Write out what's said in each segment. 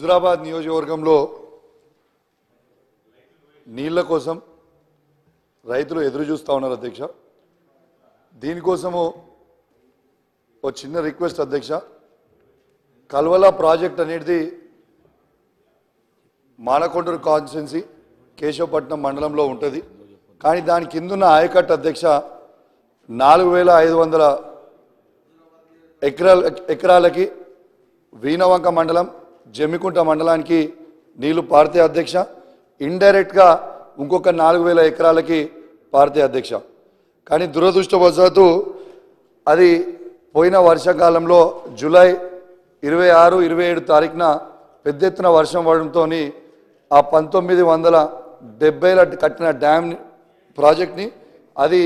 హుజరాబాద్ నియోజకవర్గంలో నీళ్ల కోసం రైతులు ఎదురు చూస్తూ ఉన్నారు అధ్యక్ష దీనికోసము ఒక చిన్న రిక్వెస్ట్ అధ్యక్ష కల్వల ప్రాజెక్ట్ అనేది మానకొండూరు కాన్స్టిట్యున్సీ కేశవపట్నం మండలంలో ఉంటుంది కానీ దాని కిందున్న ఆయకట్టు అధ్యక్ష నాలుగు వేల ఐదు వందల ఎకరాల ఎకరాలకి వీణవంక మండలం జమ్మికుంట మండలానికి నీళ్లు పారితే అధ్యక్ష ఇండైరెక్ట్గా ఇంకొక నాలుగు వేల ఎకరాలకి పారితే అధ్యక్ష కానీ దురదృష్టవశాత్తు అది పోయిన వర్షాకాలంలో జూలై ఇరవై ఆరు ఇరవై ఏడు తారీఖున పెద్ద ఎత్తున వర్షం పడడంతో ఆ పంతొమ్మిది వందల డెబ్బైల కట్టిన డ్యామ్ ప్రాజెక్ట్ని అది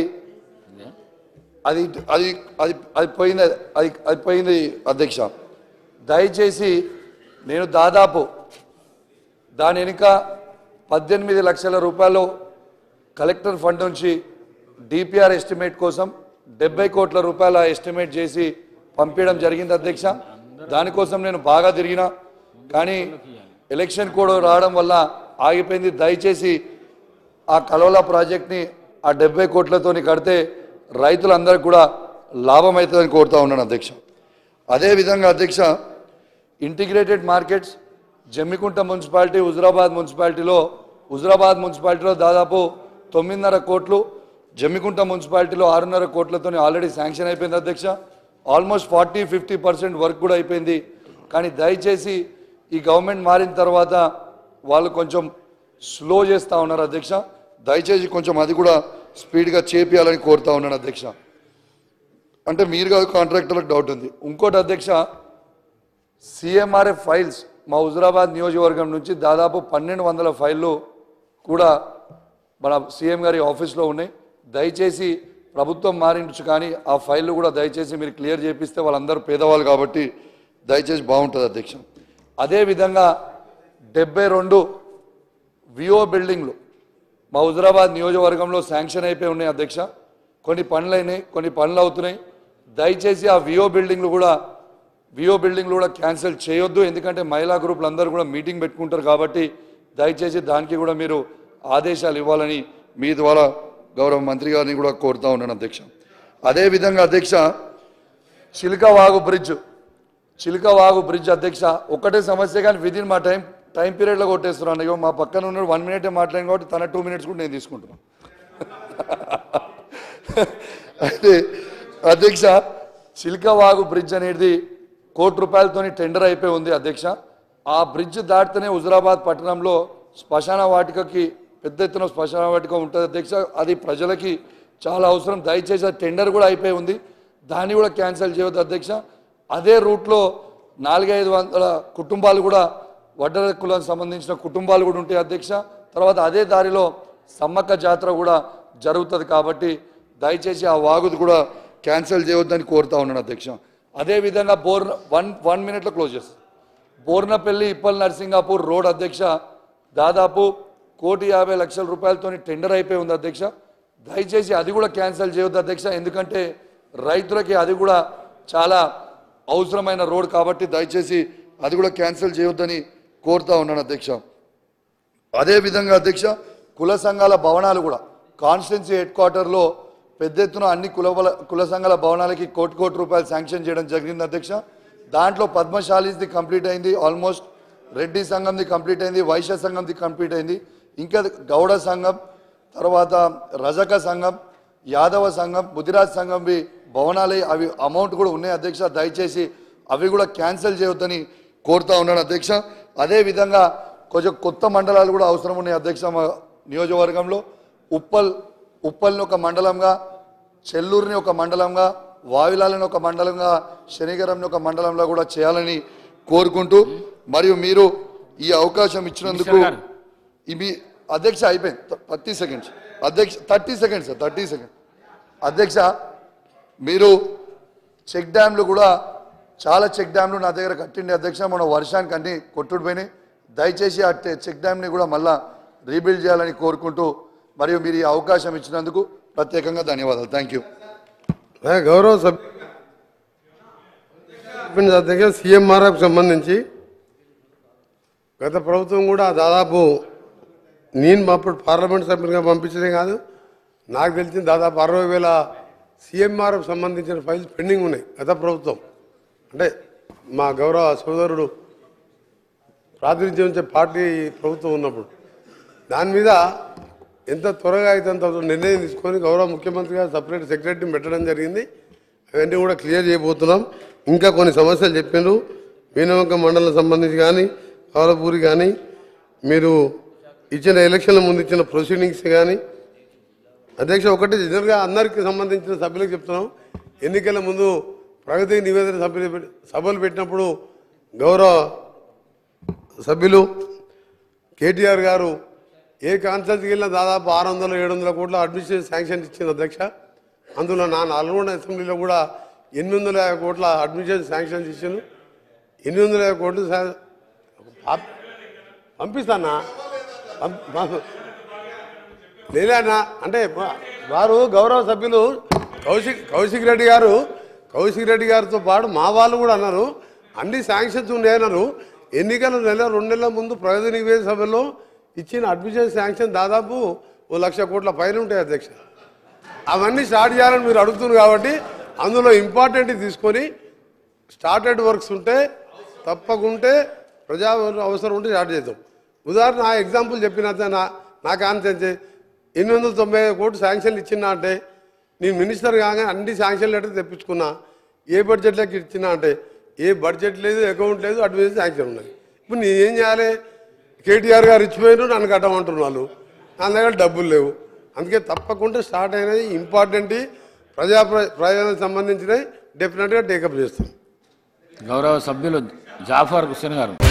అది అది అది అది పోయింది అది అది పోయింది అధ్యక్ష దయచేసి నేను దాదాపు దాని వెనుక పద్దెనిమిది లక్షల రూపాయలు కలెక్టర్ ఫండ్ నుంచి డిపిఆర్ ఎస్టిమేట్ కోసం డెబ్బై కోట్ల రూపాయల ఎస్టిమేట్ చేసి పంపించడం జరిగింది అధ్యక్ష దానికోసం నేను బాగా తిరిగిన కానీ ఎలక్షన్ కోడ్ రావడం వల్ల ఆగిపోయింది దయచేసి ఆ కలోలా ప్రాజెక్ట్ని ఆ డెబ్బై కోట్లతోని కడితే రైతులందరికీ కూడా లాభం అవుతుందని కోరుతా ఉన్నాను అధ్యక్ష అదేవిధంగా అధ్యక్ష integrated markets Jammikunta municipality Huzurabad మున్సిపాలిటీలో హుజరాబాద్ మున్సిపాలిటీలో దాదాపు తొమ్మిదిన్నర కోట్లు జమ్మికుంట మున్సిపాలిటీలో ఆరున్నర కోట్లతో ఆల్రెడీ శాంక్షన్ అయిపోయింది అధ్యక్ష almost forty fifty percent work కూడా అయిపోయింది కానీ దయచేసి ఈ గవర్నమెంట్ మారిన తర్వాత వాళ్ళు కొంచెం స్లో చేస్తూ ఉన్నారు అధ్యక్ష దయచేసి కొంచెం అది కూడా స్పీడ్గా చేపియాలని కోరుతా ఉన్నాను అధ్యక్ష అంటే మీరు కాదు కాంట్రాక్టర్లకు డౌట్ ఉంది ఇంకోటి అధ్యక్ష సిఎంఆర్ఎఫ్ ఫైల్స్ మా హుజరాబాద్ నియోజకవర్గం నుంచి దాదాపు పన్నెండు వందల ఫైళ్ళు కూడా మన సీఎం గారి ఆఫీస్లో ఉన్నాయి దయచేసి ప్రభుత్వం మారించు కానీ ఆ ఫైళ్ళు కూడా దయచేసి మీరు క్లియర్ చేపిస్తే వాళ్ళందరూ పేదవాళ్ళు కాబట్టి దయచేసి బాగుంటుంది అధ్యక్ష అదేవిధంగా డెబ్బై రెండు విఓ బిల్డింగ్లు మా హుజరాబాద్ నియోజకవర్గంలో శాంక్షన్ అయిపోయి ఉన్నాయి అధ్యక్ష కొన్ని పనులు అయినాయి కొన్ని పనులు అవుతున్నాయి దయచేసి ఆ విఓ బిల్డింగ్లు కూడా విఓ బిల్డింగ్లు కూడా క్యాన్సిల్ చేయొద్దు ఎందుకంటే మహిళా గ్రూపులు అందరూ కూడా మీటింగ్ పెట్టుకుంటారు కాబట్టి దయచేసి దానికి కూడా మీరు ఆదేశాలు ఇవ్వాలని మీ ద్వారా గౌరవ మంత్రి గారిని కూడా కోరుతా ఉన్నాను అధ్యక్ష అదేవిధంగా అధ్యక్ష చిలుకవాగు బ్రిడ్జ్ చిలుకవాగు బ్రిడ్జ్ అధ్యక్ష ఒకటే సమస్య కానీ విదిన్ మా టైం టైం పీరియడ్లో కొట్టేస్తున్నాను ఇగో మా పక్కన ఉన్నాడు వన్ మినిటే మాట్లాడిన కాబట్టి తన టూ మినిట్స్ కూడా నేను తీసుకుంటున్నాను అయితే అధ్యక్ష చిల్కవాగు బ్రిడ్జ్ అనేది కోటి రూపాయలతోని టెండర్ అయిపోయి ఉంది అధ్యక్ష ఆ బ్రిడ్జ్ దాటితేనే హుజరాబాద్ పట్టణంలో శ్మశాన వాటికకి పెద్ద ఎత్తున శ్మశాన వాటిక ఉంటుంది అధ్యక్ష అది ప్రజలకి చాలా అవసరం దయచేసి ఆ టెండర్ కూడా అయిపోయి ఉంది దాన్ని కూడా క్యాన్సిల్ చేయవద్దు అధ్యక్ష అదే రూట్లో నాలుగైదు వందల కుటుంబాలు కూడా వడ్డర కులానికి సంబంధించిన కుటుంబాలు కూడా ఉంటాయి అధ్యక్ష తర్వాత అదే దారిలో సమ్మక్క జాతర కూడా జరుగుతుంది కాబట్టి దయచేసి ఆ వాగుది కూడా క్యాన్సిల్ చేయవద్దని కోరుతా ఉన్నాను అధ్యక్ష అదేవిధంగా బోర్ వన్ వన్ మినిట్లో క్లోజ్ చేస్తాను బోర్నపల్లి ఇప్పల్ నర్సింగాపూర్ రోడ్ అధ్యక్ష దాదాపు కోటి యాభై లక్షల రూపాయలతోని టెండర్ అయిపోయి ఉంది అధ్యక్ష దయచేసి అది కూడా క్యాన్సిల్ చేయొద్దు అధ్యక్ష ఎందుకంటే రైతులకి అది కూడా చాలా అవసరమైన రోడ్ కాబట్టి దయచేసి అది కూడా క్యాన్సిల్ చేయొద్దని కోరుతా ఉన్నాను అధ్యక్ష అదేవిధంగా అధ్యక్ష కుల సంఘాల భవనాలు కూడా కాన్స్టిట్యున్సీ హెడ్ క్వార్టర్లో పెద్ద ఎత్తున అన్ని కుల బల- కుల సంఘాల భవనాలకి కోటి కోటి రూపాయలు శాంక్షన్ చేయడం జరిగింది అధ్యక్ష దాంట్లో పద్మశాలీస్ది కంప్లీట్ అయింది ఆల్మోస్ట్ రెడ్డి సంఘంది కంప్లీట్ అయింది వైశ్య సంఘంది కంప్లీట్ అయింది ఇంకా గౌడ సంఘం తర్వాత రజక సంఘం యాదవ సంఘం ముదిరాజ్ సంఘంవి భవనాలు అవి అమౌంట్ కూడా ఉన్నాయి అధ్యక్ష దయచేసి అవి కూడా క్యాన్సిల్ చేయొద్దని కోరుతా ఉన్నాను అధ్యక్ష అదేవిధంగా కొంచెం కొత్త మండలాలు కూడా అవసరం ఉన్నాయి అధ్యక్ష మా నియోజకవర్గంలో ఉప్పల్ ఉప్పల్ని ఒక మండలంగా చెల్లూరుని ఒక మండలంగా వావిలాలని ఒక మండలంగా శనిగరంని ఒక మండలంలో కూడా చేయాలని కోరుకుంటూ మరియు మీరు ఈ అవకాశం ఇచ్చినందుకు మినిస్టర్ గారు. ఇవి అధ్యక్ష అయిపోయింది థర్టీ సెకండ్స్ అధ్యక్ష thirty seconds sir thirty second అధ్యక్ష మీరు చెక్ డ్యామ్లు కూడా చాలా చెక్ డ్యామ్లు నా దగ్గర కట్టిండే అధ్యక్ష మన వర్షానికి అన్ని కొట్టుడిపోయినాయి దయచేసి ఆ టె- చెక్ డ్యామ్ని కూడా మళ్ళా రీబిల్డ్ చేయాలని కోరుకుంటూ మరియు మీరు ఈ అవకాశం ఇచ్చినందుకు ప్రత్యేకంగా ధన్యవాదాలు థ్యాంక్ యూ ఆ, గౌరవ సభ్యుని అధ్యక్ష సీఎంఆర్ఎఫ్ సంబంధించి గత ప్రభుత్వం కూడా దాదాపు నేను అప్పుడు పార్లమెంట్ సభ్యునిగా పంపించడే కాదు నాకు తెలిసిన దాదాపు అరవై వేల సీఎంఆర్ సంబంధించిన ఫైల్స్ పెండింగ్ ఉన్నాయి గత ప్రభుత్వం అంటే మా గౌరవ సోదరుడు ప్రాతినిధ్యం వహించే పార్టీ ప్రభుత్వం ఉన్నప్పుడు దాని మీద ఎంత త్వరగా అయితే అంత నిర్ణయం తీసుకొని గౌరవ ముఖ్యమంత్రి గారు సపరేట్ సెక్రటరీని పెట్టడం జరిగింది అవన్నీ కూడా క్లియర్ చేయబోతున్నాం ఇంకా కొన్ని సమస్యలు చెప్పారు మీనవంక మండలం సంబంధించి కానీ కవలపూరి కానీ మీరు ఇచ్చిన ఎలక్షన్ల ముందు ఇచ్చిన ప్రొసీడింగ్స్ కానీ అధ్యక్ష ఒకటి జనరల్గా అందరికి సంబంధించిన సభ్యులకు చెప్తున్నాం ఎన్నికల ముందు ప్రగతి నివేదన సభ్యులు పెట్టి- సభలు పెట్టినప్పుడు గౌరవ సభ్యులు కేటీఆర్ గారు ఏ కాన్సెన్స్కి వెళ్ళినా దాదాపు ఆరు వందల ఏడు వందల కోట్ల అడ్మినిస్ట్రేషన్ శాంక్షన్ ఇచ్చింది అధ్యక్ష అందులో నా నల్గొండ అసెంబ్లీలో కూడా ఎనిమిది వందల యాభై కోట్ల అడ్మినిస్ట్రేషన్ శాంక్షన్ ఇచ్చాను ఎనిమిది వందల యాభై కోట్లు శా- పం- పంపిస్తానా పం- పం- లేదన్నా అంటే వా- వారు గౌరవ సభ్యులు కౌశిక్ కౌశిక్ రెడ్డి గారు కౌశిక్ రెడ్డి గారితో పాటు మా వాళ్ళు కూడా అన్నారు అన్ని శాంక్షన్స్ ఉన్నాయన్నారు ఎన్నికల నెల రెండు నెలల ముందు ప్రగతి నివేదిక సభలో ఇచ్చిన అడ్మిషన్ శాంక్షన్ దాదాపు ఓ లక్ష కోట్ల పైన ఉంటాయి అధ్యక్ష అవన్నీ స్టార్ట్ చేయాలని మీరు అడుగుతున్నారు కాబట్టి అందులో ఇంపార్టెంట్ తీసుకొని స్టార్టెడ్ వర్క్స్ ఉంటే తప్పకుంటే ప్రజా అవసరం ఉంటే స్టార్ట్ చేద్దాం ఉదాహరణ నా ఎగ్జాంపుల్ చెప్పిన నా నా కాన్సెన్స్ ఎనిమిది వందల తొంభై ఐదు కోట్లు శాంక్షన్లు ఇచ్చినా అంటే నేను మినిస్టర్ కాగానే అన్ని శాంక్షన్ లెటర్ తెప్పించుకున్నా ఏ బడ్జెట్లోకి ఇచ్చినా అంటే ఏ బడ్జెట్ లేదు అకౌంట్ లేదు అడ్మిషన్ శాంక్షన్ ఉన్నాయి ఇప్పుడు నేను ఏం చేయాలి కేటీఆర్ గారు ఇచ్చిపోయారు నన్ను కట్టమంటున్నారు నా దగ్గర డబ్బులు లేవు అందుకే తప్పకుండా స్టార్ట్ అయినది ఇంపార్టెంట్ ప్రజా ప్ర- ప్రయోజనాలకు సంబంధించినవి డెఫినెట్గా టేకప్ చేస్తాం గౌరవ సభ్యులు జాఫర్ హుస్సేన్ గారు